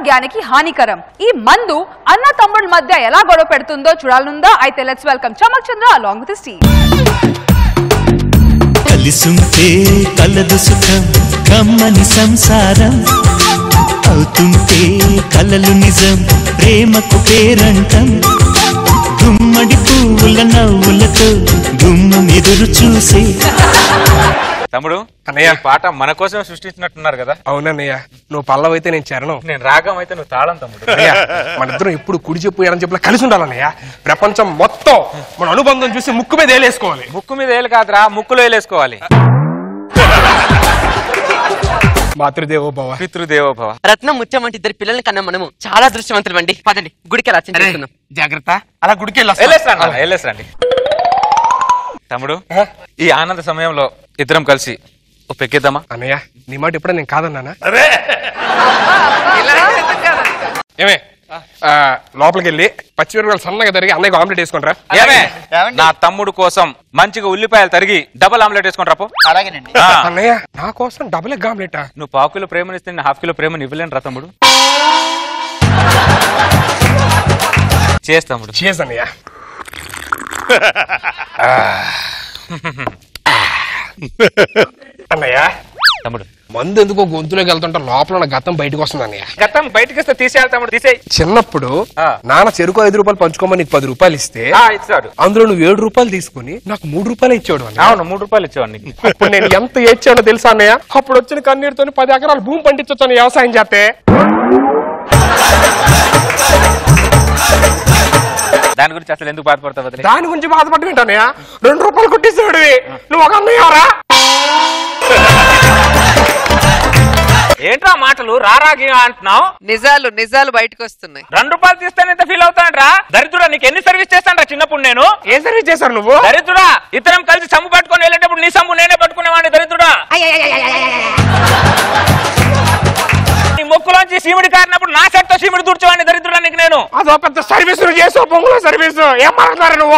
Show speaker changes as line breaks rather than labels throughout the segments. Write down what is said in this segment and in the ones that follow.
ఆరోగ్యానికి హానికరం ఈ మందు అన్న తమ్ముళ్ళ మధ్య ఎలా గొడవ పెడుతుందో చూడాలనుందా అయితే let's welcome Chammak Chandra along with Steve
కలిసుంటే కలదు సుఖం కమ్మని సంసారం అవుతుంటే కలలు నిజం ప్రేమకు పేరంటం గుమ్మడి పువ్వుల నవ్వులతో గుమ్మం ఎదురు చూసే
తమ్ముడు
అన్నయ్య.
ఈ పాట మన కోసం సృష్టించినట్టున్నారు కదా
అవునన్నయ్య నువ్వు పల్లవైతే నేను చరణం
నేను రాగం అయితే నువ్వు తాళం తమ్ముడు
అన్నయ్య మన ఇద్దరం ఎప్పుడు కుడి చెప్పు ఎడం చెప్పులా కలిసి ఉండాలన్నయ్య ప్రపంచం మొత్తం మన అనుబంధం చూసి ముక్కు మీద వేలేసుకోవాలి
ముక్కు మీద ఏలు కాదురా ముక్కులో వేలేసుకోవాలి
మాతృదేవో భవ
పితృదేవోభవ
రత్నం ముత్యం వంటి ఇద్దరు పిల్లల్ని కన్నా మనము చాలా దృశ్యవంతులు అండి పదండి గుడికి ఎలా చేసుకుందాం
జాగ్రత్త అలా గుడికి
వెళ్ళేసిరండి అన్న, వెళ్ళేసిరండి తమ్ముడు ఈ ఆనంద సమయంలో ఇద్దరం కలిసి ఓ పెక్కిద్దామా
అన్నయ్య నీ మాట ఎప్పుడో నేను కాదన్నానా ఏమే ఆ, లోపలికి వెళ్ళి పచ్చిమిరపకాయలు సన్నగా తరిగి అన్నయ్యకి ఆమ్లెట్ వేసుకుంటారా
ఏమే నా తమ్ముడు కోసం మంచిగా ఉల్లిపాయలు తరిగి డబల్ ఆమ్లెట్ వేసుకొని రాపో
అలాగేనండి
ఆ,
అన్నయ్య నా కోసం డబుల్ ఎగ్ ఆమ్లెట్
నువ్వు పావు కిలో ప్రేమనిస్తే నేను హాఫ్ కిలో ప్రేమని ఇవ్వలేను రా తమ్ముడు చేస్తా తమ్ముడు
చేస్ అన్నయ్య అన్నయ్య
తమ్ముడు
మందు ఎందుకో గొంతులోకి వెళ్తుంటే లోపల ఉన్న గతం బయటకు వస్తుంది అన్నయ్య
గతం బయటకి వస్తే తీసేయాలి తమ్ముడు తీసేయి
చిన్నప్పుడు
ఆ.
నాన్న చెరుకు ఐదు రూపాయలు పంచుకోమని నీకు పది రూపాయలు ఇస్తే
ఆ, ఇచ్చాడు
అందులో నువ్వు ఏడు రూపాయలు తీసుకుని నాకు మూడు రూపాయలు ఇచ్చాడు అన్న
అవును మూడు రూపాయలు ఇచ్చేవాడు నీకు
అప్పుడు నేను ఎంత ఏడ్చానో తెలుసా అన్నయ్య అప్పుడు వచ్చిన కన్నీరుతో పది ఎకరాలు భూమి పండించొచ్చు వ్యవసాయం చేస్తే
దాని గురించి అసలు ఎందుకు బాధపడతావు వదిలే
దాని గురించి బాధపడ్డం ఏంటన్నయ్య రెండు రూపాయలు కొట్టేసేవాడివి నువ్వు ఒక అన్నయ్యవరా
ఏంట్రా మాటలు రారాగి అంటున్నావు
నిజాలు నిజాలు బయటకు వస్తున్నాయి
రెండు రూపాయలు తీస్తాను ఎంత ఫీల్ అవుతాంట్రా దరిద్రుడా నీకు ఎన్ని సర్వీస్ చేస్తాను చిన్నప్పుడు నేను
ఏ సర్వీస్ చేశారు నువ్వు
దరిద్రుడా ఇద్దరం కలిసి సమ్ము పట్టుకొని వెళ్ళేటప్పుడు నీ సమ్ము నేనే పట్టుకునేవాడిని దరిద్రుడా నీ ముక్కులోంచి సీముడి కారినప్పుడు నా సెట్తో సీముడి దూర్చేవాడిని దరిద్రుడా నీకు నేను
అదో పెద్ద సర్వీస్ నువ్వు చేసావు పొంగుల సర్వీస్ ఏం మాట్లాడారు నువ్వు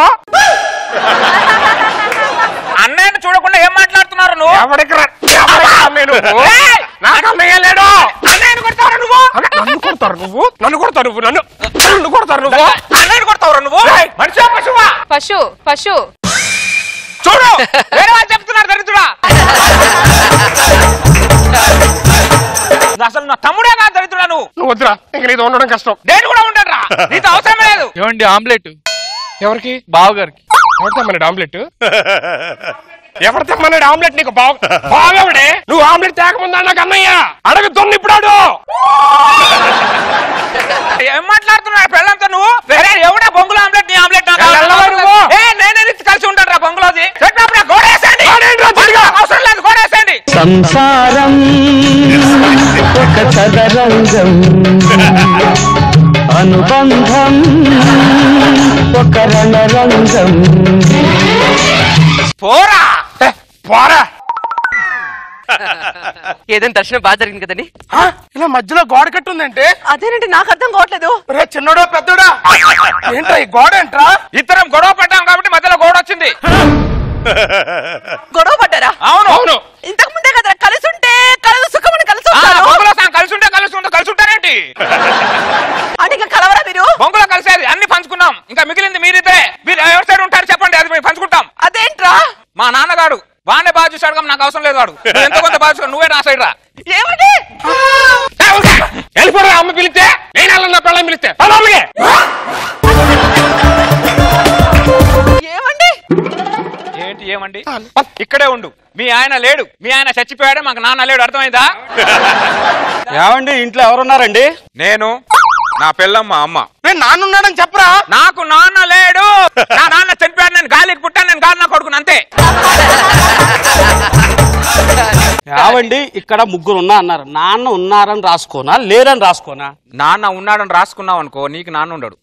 అన్నయ్యని చూడకుండా ఏం మాట్లాడుతున్నారు నువ్వు
ఎవరికి రా- ఎవరికి అన్నయ్య నువ్వు
ఏయ్!
నాకు అన్నయ్య లేడు
అన్నయ్యని కొడతావురా నువ్వు
అన్న, నన్ను కొడతారు నువ్వు నన్ను కొడతారు నువ్వు నన్ను నన్ను కొడతారు నువ్వు
అన్నయ్యని కొడతావురా నువ్వు మనిషి పశువా
పశు పశు
చూడు వేరే వాళ్ళు చెప్తున్నారు దరిద్రుడా అసలు నా తమ్ముడే కాదు దరిద్రుడా నువ్వు
నువ్వు వద్దురా ఇంక నీతో ఉండడం కష్టం
నేను కూడా ఉండరా నీతో అవసరమే లేదు
ఏమండి ఆమ్లెట్
ఎవరికి
బావగారికి
ఎవరు తెమ్మన్నాడు ఆమ్లెట్ ఎవరు తెమ్మన్నాడు ఆమ్లెట్ నీకు బావ బావెవడే నువ్వు ఆమ్లెట్ తేకముందా నాకు అన్నయ్య అడగ దొన్ని ఇప్పుడు
ఏం మాట్లాడుతున్నాడు పెళ్ళంతో నువ్వు వేరే ఎవడా బొంగులో ఆమ్లెట్ నీ ఆమ్లెట్ నాకు
ఎలా వెళ్ళవా నువ్వు?
ఏ నేనే ఇచ్చి కలిసి ఉంటాను రా బొంగులోది చెప్పినప్పుడు గోడ వేసేయండి
గోడేంట్రా చెడుగా?
అవసరం లేదు గోడ వేసేయండి
సంసారం ఒక చదరంగం అనుబంధం ఒక రణరంగం
పోరా
ఏ, పోరా
ఏదైనా దర్శనం బాగా జరిగింది కదండి
ఆ, ఇలా మధ్యలో గోడ కట్టుందంటే
అదేనంటే నాకు అర్థం కావట్లేదు
రే చిన్నోడా పెద్దోడా ఏంట్రా ఈ గోడ ఏంట్రా
ఇద్దరం గొడవ పడ్డాం కాబట్టి మధ్యలో గోడ వచ్చింది
గొడవ పడ్డారా
అవును
అవును
ఇంతకు ముందే కదా కలిసి ఉంటే కలదు సుఖమని కలిసి
ఆ,
ఉంటారు
బొంగులో సగం కలిసి ఉంటే కలిసి ఉంటే కలిసి ఉంటారేంటి
అంటే ఇంకా కలవరా మీరు
బొంగులో కలిసేది అన్ని పంచుకున్నాం ఇంకా మిగిలింది మీరిద్దరే మీరు ఎవరి సైడ్ ఉంటారు చెప్పండి అది మేము పంచుకుంటాం
అదేంట్రా
మా నాన్నగాడు వాడినే బాగా చూశాడు కానీ నాకు అవసరం లేదు వాడు నువ్వు ఎంత కొంత బాగా చూసాడు నువ్వే నా సైడ్ రా
ఏమండి
వెళ్ళిపోరా అమ్మ పిలిస్తే నేను వెళ్ళన్నా పిల్లలు పిలిస్తే పద అమ్మకి.
ఏమండి
ఏంటి ఏమండి ఇక్కడే ఉండు మీ ఆయన లేడు మీ ఆయన చచ్చిపోయాడు మాకు నాన్న లేడు అర్థమైందా
ఏమండి ఇంట్లో ఎవరున్నారండి
నేను నా పిల్లమ్మ అమ్మ
నేను నాన్నున్నాడని చెప్పరా
నాకు నాన్న లేడు నా నాన్న చనిపోయాడు నేను గాలికి పుట్టాను నేను గాలి నా కొడుకుని అంతే
ఏవండి ఇక్కడ ముగ్గురు ఉన్నా అన్నారు నాన్న ఉన్నారని రాసుకోనా లేరని రాసుకోనా
నాన్న ఉన్నాడని రాసుకున్నావు అనుకో నీకు నాన్న ఉండడు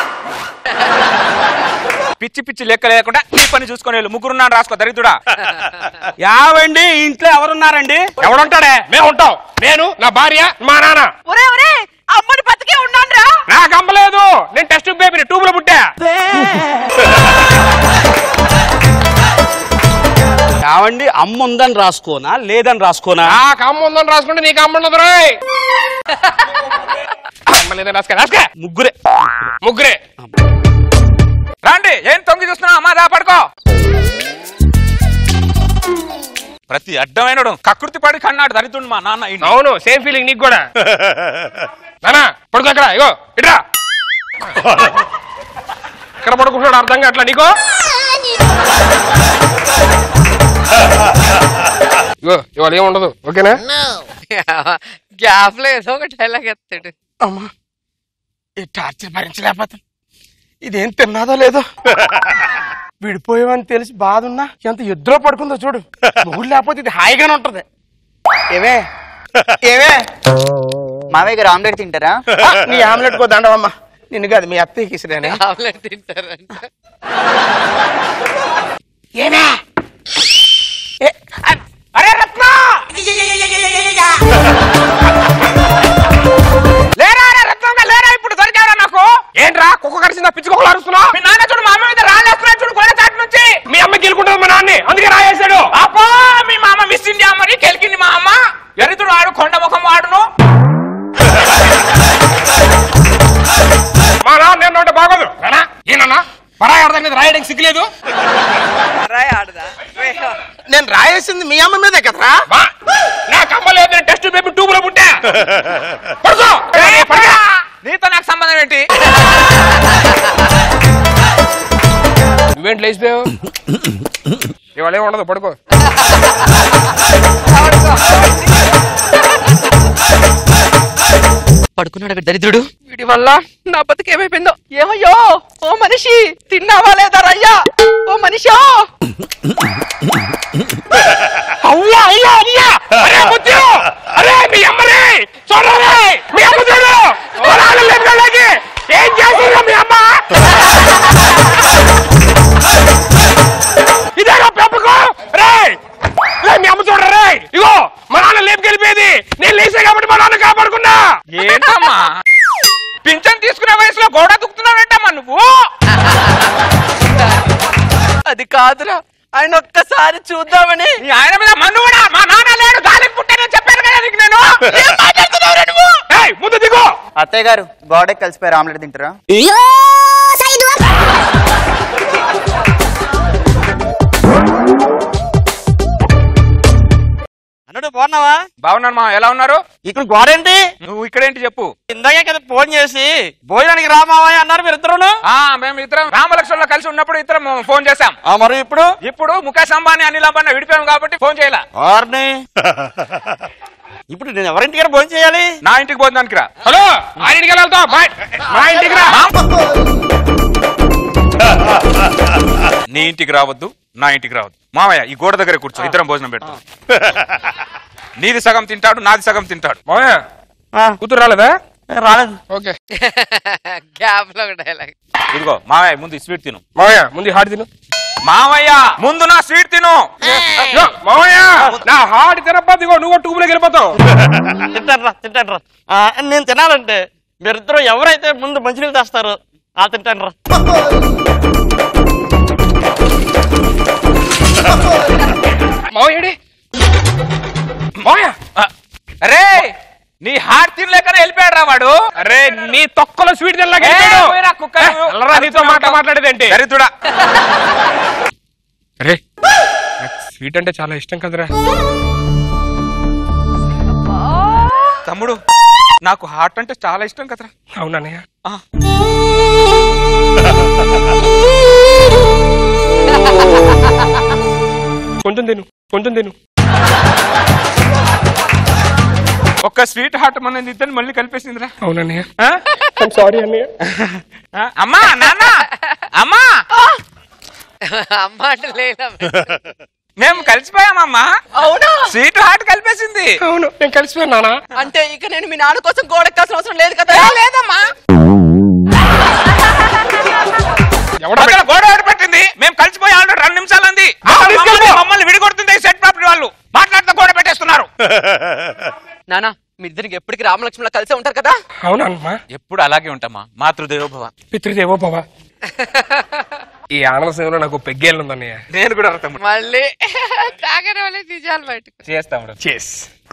పిచ్చి పిచ్చి లెక్క లేకుండా నీ పని చూసుకొని వెళ్ళు ముగ్గురున్నాడు రాసుకో దరిద్రుడా
యావండి ఇంట్లో ఎవరున్నారండి
ఎవడుంటాడే మేము ఉంటాం నేను నా భార్య మా నాన్న
ఒరే ఒరే అమ్మని బతికే ఉన్నాను
నాకు అమ్మలేదు నేను టెస్ట్ బేబీని ట్యూబ్ లో పుట్టా
ఏమండి అమ్మ ఉందని రాసుకోనా లేదని రాసుకోనా
నాకు అమ్మ ఉందని రాసుకుంటే నీకు అమ్మ ఉండదు రోయ్ అమ్మ లేదని రాసుక రాసుక
ముగ్గురే
ముగ్గురే
రాండి ఏం తొంగి చూస్తున్నావు అమ్మా దా పడుకో ప్రతి అడ్డమైనడు కకృతి పడి కన్నాడు దరిద్రుడు మా నాన్న ఈయన్ని.
అవును సేమ్ ఫీలింగ్ నీకు కూడా నానా పడుకో అక్కడ ఇగో ఇట్రా ఇక్కడ పడుకుంటున్నాడు అర్థంగా అట్లా నీకో ఇగో ఇవాళ ఏముండదు ఓకేనా
గ్యాప్ లో ఏదో ఒక డైలాగ్ ఎత్తాడు
అమ్మా ఈ టార్చర్ భరించలేకపోతాం ఇదేం తిన్నాదో లేదో విడిపోయావని తెలిసి బాధ ఉన్నా ఎంత ఎద్దులో పడుకుందో చూడు మొగుడు లేకపోతే ఇది హాయిగానే ఉంటది ఏవే ఏవే
మావయ్య గారు ఆమ్లెట్ తింటారా
ఆ, నీ ఆమ్లెట్ కో దండవమ్మా నిన్ను కాదు మీ అత్తయ్యకి ఇసిరానే
ఆమ్లెట్ తింటారంట
ఏమే ఏ, అ- అరే రత్న
లేరా రే రత్నంగా లేరా ఇప్పుడు దొరికారా నాకు
ఏంట్రా కుక్క కరిసిందా పిచ్చి కుక్కలు అరుస్తున్నావు
మీ నాన్న చూడు మా అమ్మ మీద రాలేస్తున్నాడు చూడు కొడ చాటు నుంచి
మీ అమ్మ గెలుకుంటుంది మా నాన్నే అందుకే రాయేశాడు
అబ్బా మీ మామ మిస్ ఇండియా మరి కెలికింది మా అమ్మ ఎరితుడు ఆడు కొండ ముఖం వాడును
మా నాన్న నేను అంటే బాగోదు నానా ఏనన్నా పరాయి ఆడదాని మీద రాయడానికి సిగ్గులేదు
నేను రాయేసింది మీ అమ్మ మీదే కదరా
బా, నాకు అమ్మ లేదు నేను టెస్ట్ బేబీ ట్యూబ్ లో పుట్టా పడుకో
ఏయ్,
పడుకో.
నీతో నాకు సంబంధం ఏంటి
నువ్వేంటి లేచిపోయావు ఇవాళ ఏం ఉండదు పడుకో
పడుకున్నాడు అక్కడ దరిద్రుడు వీడి వల్ల నా బతుకు ఏమైపోయిందో ఏమయ్యో ఓ మనిషి తిన్నావా లేదా రయ్యా ఓ మనిషో
అవ్వా అయ్యా అయ్యా అరే ముత్యం అరే మీ అమ్మరే చూడరే మీ అమ్మ చూడు పొలాలు లేపుకెళ్ళకి ఏం చేసిందో మీ అమ్మ ఇదేనా పెంపకం రే రే మీ అమ్మ చూడరే ఇగో మా నాన్న లేపుకెళ్ళిపోయేది నేను లేసే కాబట్టి మా నాన్న కాపాడుకున్నా
ఏంటమ్మా పింఛన్ తీసుకునే వయసులో గోడ దుక్కుతున్నావేంటమ్మా నువ్వు
అది కాదురా ఆయన ఒక్కసారి చూద్దామని
నీ ఆయన మీద మన్ను కూడా మా నాన్న లేడు గాలికి పుట్టానని చెప్పాను కదా నీకు నేను ఏం మాట్లాడుతున్నావురా నువ్వు
ఏయ్ ముందు దిగో
అత్తయ్య గారు గోడకి కలిసిపోయారు ఆమ్లెట్ తింటారా
అన్నడు బాగున్నావా
బాగున్నాను మా ఎలా ఉన్నారు
ఇక్కడ గోడేంటి
నువ్వు ఇక్కడేంటి చెప్పు
ఇందాకే కదా ఫోన్ చేసి భోజనానికి రామావా అన్నారు మీరు ఇద్దరును
ఆ మేము ఇద్దరం రామలక్ష్మణ్లో కలిసి ఉన్నప్పుడు ఇద్దరం ఫోన్ చేశాం
ఆ, మరి ఇప్పుడు
ఇప్పుడు ముఖేష్ అంబానీ అనిల్ అంబానీ విడిపోయాం కాబట్టి ఫోన్ చేయాల
వారిని ఇప్పుడు నేను ఎవరింటి గారు భోజనం చేయాలి
నా ఇంటికి పోతున్నానికి రా
హలో ఆ ఇంటికి వెళ్తాం మా మా ఇంటికి రా
నీ ఇంటికి రావద్దు నా ఇంటికి రావద్దు మామయ్య ఈ గోడ దగ్గర కూర్చో ఇద్దరం భోజనం పెడతాం నీది సగం తింటాడు నాది సగం తింటాడు
మామయ్య
ఆ,
కూతురు రాలేదా
రాలేదు
ఓకే
గ్యాప్ లో ఒక డైలాగ్
ఇదిగో మామయ్య ముందు ఈ స్వీట్ తిను
మామయ్య ముందు ఈ హాట్ తిను
మామయ్య ముందు నా స్వీట్ తిను
యో, మామయ్య నా హాట్ తినప్ప దిగో నువ్వు ట్యూబ్ లోకి వెళ్ళిపోతావు
తింటాను రా తింటాను రా ఆ, నేను తినాలంటే మీరిద్దరు ఎవరైతే ముందు మంచినీళ్ళు తెస్తారో ఆ తింటాను రా
మామయ్యడి మామయ్య
అరే నీ హార్ట్ తినలేకనే వెళ్ళిపోయాడు రా వాడు
అరే నీ తొక్కలో స్వీట్ తినలాగా
ఏ,
వెళ్ళిపోయాడు.
పోయిరా కుక్క
ఏ,
నువ్వు.
వెళ్ళరా నీతో మాట మాట్లాడేదేంటి
దరిద్రుడా
అరే నాకు స్వీట్ అంటే చాలా ఇష్టం కదరా
తమ్ముడు నాకు హార్ట్ అంటే చాలా ఇష్టం కదరా
అవునన్నయ్య
ఆ.
కొంచెం తిను కొంచెం తిను
ఒక్క స్వీట్ హార్ట్ మన ఇద్దరు మళ్ళీ కలిపేసిందిరా
అవునన్నయ్య
ఆ?
సారీ అన్నయ్య
ఆ? అమ్మా నాన్న అమ్మా
అమ్మ అంటే లేదా
మేము కలిసిపోయామమ్మా
అవునా
స్వీట్ హార్ట్ కలిపేసింది
అవును నేను కలిసిపోయాను నాన్న
అంటే ఇక నేను మీ నాన్న కోసం గోడ ఎక్కాల్సిన అవసరం లేదు కదా
లేదమ్మా
ఎవడ
మధ్యలో గోడ ఏర్పట్టింది మేము కలిసిపోయి ఆల్రెడీ రెండు నిమిషాలు అంది
ఆ, తీసుకెళ్ళిపో.
మమ్మల్ని- మమ్మల్ని విడిగొడుతుంది సెట్ ప్రాపర్టీ వాళ్ళు మాట్లాడితే గోడ పెట్టేస్తున్నారు
నానా మీ ఇద్దరికి ఎప్పటికి రామలక్ష్మణ కలిసే ఉంటారు కదా
అవునమ్మా
ఎప్పుడు అలాగే ఉంటామా మాతృదేవోభవ
పితృదేవో భవ ఈ ఆనంద సమయంలో నాకు పెగ్గేళ్ళు ఉందన్నయ్య
నేను కూడా రా తమ్ముడు
మళ్ళీ తాగని వాళ్ళే నిజాలు బయటకు
చేసి తమ్ముడు
చేస్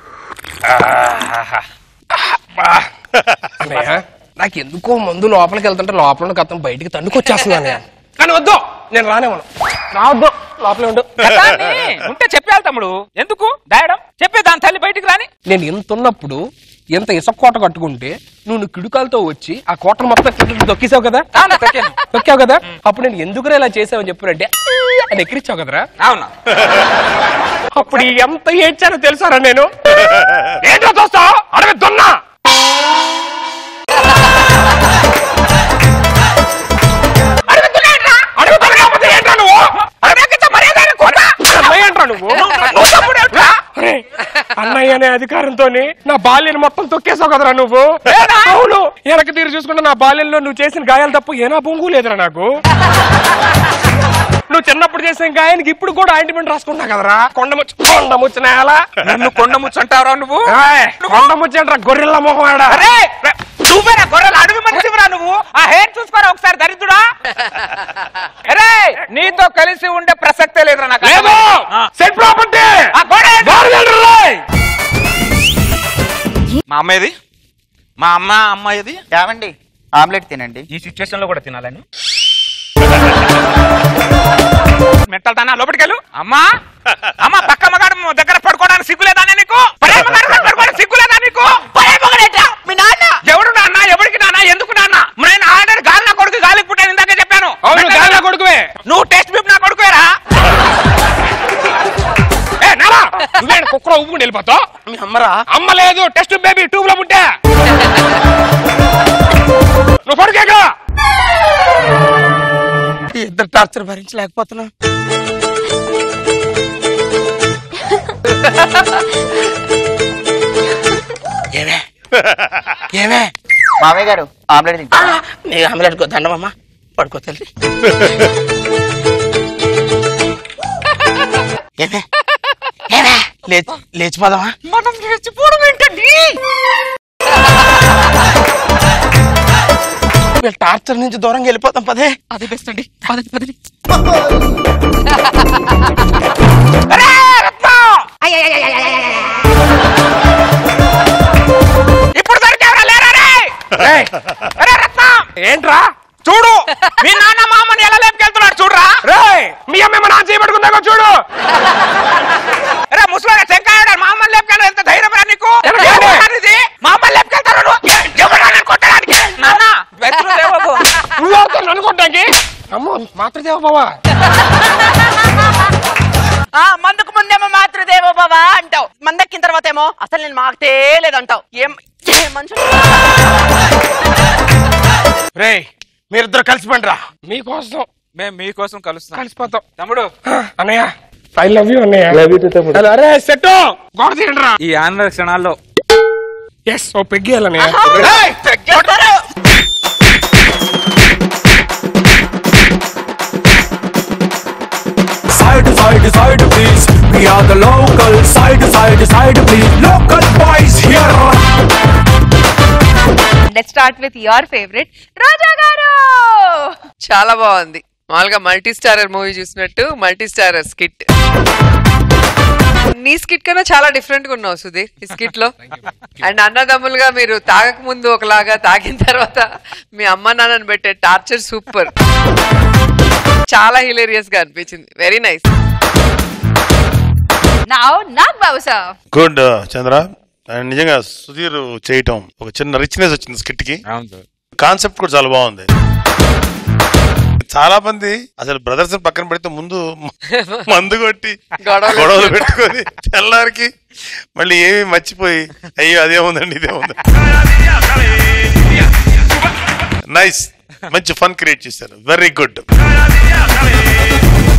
అన్నయ్య నాకు ఎందుకో మందు లోపలికి వెళ్తుంటే లోపల ఉన్న కథం బయటికి తండుకొచ్చేస్తుంది అన్నయ్య కానీ వద్దు నేను రానేమను రావద్దు లోపలే ఉండు
గతాన్ని ఉంటే చెప్పాలి తమ్ముడు ఎందుకు దాయడం చెప్పే దాని తల్లి బయటికి రాని
నేను ఎంత ఉన్నప్పుడు ఎంత ఇసుక కోట కట్టుకుంటే నువ్వు నీ కిడుకాలతో వచ్చి ఆ కోటను మొత్తం కిందకి తొక్కేసావు కదా
అవునా తొక్కాను.
తొక్కావు కదా అప్పుడు నేను ఎందుకురా ఇలా చేసావని చెప్పారంటే అని ఎక్కిరిచావు కదరా
అవునా
అప్పుడు ఎంత ఏడ్చానో తెలుసారా నేను ఏంటో చూస్తా అడవి దున్నా అడవి దున్నా ఏంట్రా? అడవి దున్న కాకపోతే ఏంట్రా నువ్వు? అడవికింత మర్యాద అయిన కోట? అన్నయ్య ఏంట్రా నువ్వు? నువ్వు తప్పుడు ఏంట్రా? ఒరేయ్, అన్నయ్య అనే అధికారంతో నా బాల్యం మొత్తం తొక్కేసావు కదరా నువ్వు అవును వెనక తీరు చూసుకుంటే నా బాల్యంలో నువ్వు చేసిన గాయాలు తప్ప ఏనా బొంగు లేదురా నాకు నువ్వు చిన్నప్పుడు చేసిన గాయానికి ఇప్పుడు కూడా ఆయింట్మెంట్ రాసుకున్నా కదరా కొండ ముచ్చు కొండ ముచ్చు నేల
నన్ను కొండ ముచ్చంటావురా నువ్వు
ఏయ్, కొండ ముచ్చు అంటారా గొర్రెల మొహం ఆడ
అరే నువ్వేనా గొర్రెలు అడవి మనిషివిరా నువ్వు ఆ హెయిర్ చూసుకోరా ఒకసారి దరిద్రుడా అరే నీతో కలిసి ఉండే ప్రసక్తే లేదురా నాకు
లేదు
ఆ.
సెట్ ప్రాపర్టీ
ఆ గోడ ఏంటి?
బారుగండ్రు రాయ్.
మా అమ్మేది మా అమ్మ అమ్మాయిది
ఏమండి ఆమ్లెట్ తినండి
ఈ సిచ్యువేషన్ లో కూడా తినాలని మెంటల్ దానా లోపలికి వెళ్ళు అమ్మా అమ్మా పక్క మగాడు దగ్గర పడుకోవడానికి సిగ్గులేదానే నీకు పరాయి మగాడు దగ్గర పడుకోవడానికి సిగ్గులేదా నీకు పరాయి మగాడేంట్రా?
మీ నాన్న
ఎవడు నాన్న ఎవరికి నాన్న ఎందుకు నాన్న నేను ఆల్రెడీ గాలి నా కొడుకు గాలికి పుట్టాను ఇందాకే చెప్పాను
అవును గాలి నా కొడుకువే
నువ్వు టెస్ట్ బిప్ నా కొడుకువేరా
ఏ నాలా నువ్వేంటి కుక్కలో ఉప్పుకుని వెళ్ళిపోతావు
మీ అమ్మరా
అమ్మ లేదు టెస్ట్ బేబీ ట్యూబ్ లో పుట్టా నువ్వు పడుకేగా
ఈ ఇద్దరు టార్చర్ భరించలేకపోతున్నా ఏమే ఏమే
మామయ్య గారు ఆమ్లెట్ తింటారా
నీ ఆమ్లెట్ దండమమ్మా పడుకో తల్లి ఏమే ఏమే లేచి లేచిపోదామా
మనం లేచిపోవడం ఏంటండి
వీళ్ళ టార్చర్ నుంచి దూరంగా వెళ్ళిపోతాం పదే
అది బెస్ట్ అండి పదండి పదండి
ఇప్పుడు దొరికావరా లేరా రే
ఏయ్,
అరే రత్నం
ఏంట్రా
చూడు మీ నాన్న మా అమ్మని ఎలా లేపుకెళ్తున్నాడు చూడరా
రేయ్ మీ అమ్మ ఏమో నా చేయబడుకుందాగో చూడు
అరే ముసలాగా శంకాయుడు మా అమ్మని లేపుకెళ్ళి ఎంత ధైర్యం రా నీకు
ఎవరు?
ఎవరు ఇది? మా అమ్మని లేపుకెళ్తారు నువ్వు? ఎ- ఎవరు నన్ను కొట్టడానికి నాన్న వెతులు లేవకు.
నువ్వు అవుతావు అనుకోవడానికి అమ్మో మాతృదేవ బావా
ఆ మందుకు ముందేమో మాతృదేవో బావా అంటావు మందెక్కిన తర్వాత ఏమో అసలు నేను మాకుతే లేదంటావు ఏం ఏం మనుషులు
రేయ్ మీరిద్దరు కలిసి పండిరా
మీకోసం
మేము మీకోసం కలుస్తాం
కలిసిపోతాం
తమ్ముడు
అన్నయ్య ఐ లవ్ యూ అన్నయ్య లవ్ యూ తమ్ముడు అరే సెట్ గోడ తీయండి రా
ఈ ఆనంద క్షణాల్లో
ఎస్ ఓ పెగ్గేయాలన్నయ్య
కొడతారు.
Side to side, side please. We are the local. Side to side, side please. Local boys here.
Let start with your favourite Roja గారు
చాలా బాగుంది మామూలుగా మల్టీ స్టారర్ మూవీ చూసినట్టు మల్టీ స్టారర్ స్కిట్ నీ స్కిట్ కన్నా చాలా డిఫరెంట్ గా ఉన్నావు సుధీర్ ఈ స్కిట్ లో అండ్ అన్నదమ్ములుగా మీరు తాగక ముందు ఒకలాగా తాగిన తర్వాత మీ అమ్మ నాన్నని పెట్టే టార్చర్ సూపర్ చాలా హిలేరియస్ గా అనిపించింది వెరీ నైస్
నా Naga Babu sir
good Chandra and నిజంగా సుధీర్ చేయటం ఒక చిన్న రిచ్నెస్ వచ్చింది స్కిట్ కి కాన్సెప్ట్ కూడా చాలా బాగుంది చాలా మంది అసలు బ్రదర్స్ పక్కన పెడితే ముందు మందు కొట్టి
గొడవలు
గొడవలు పెట్టుకొని తెల్లారికి మళ్ళీ ఏమి మర్చిపోయి అయ్యో అదేముందండి ఇదేముంది నైస్ మంచి ఫన్ క్రియేట్ చేశారు వెరీ గుడ్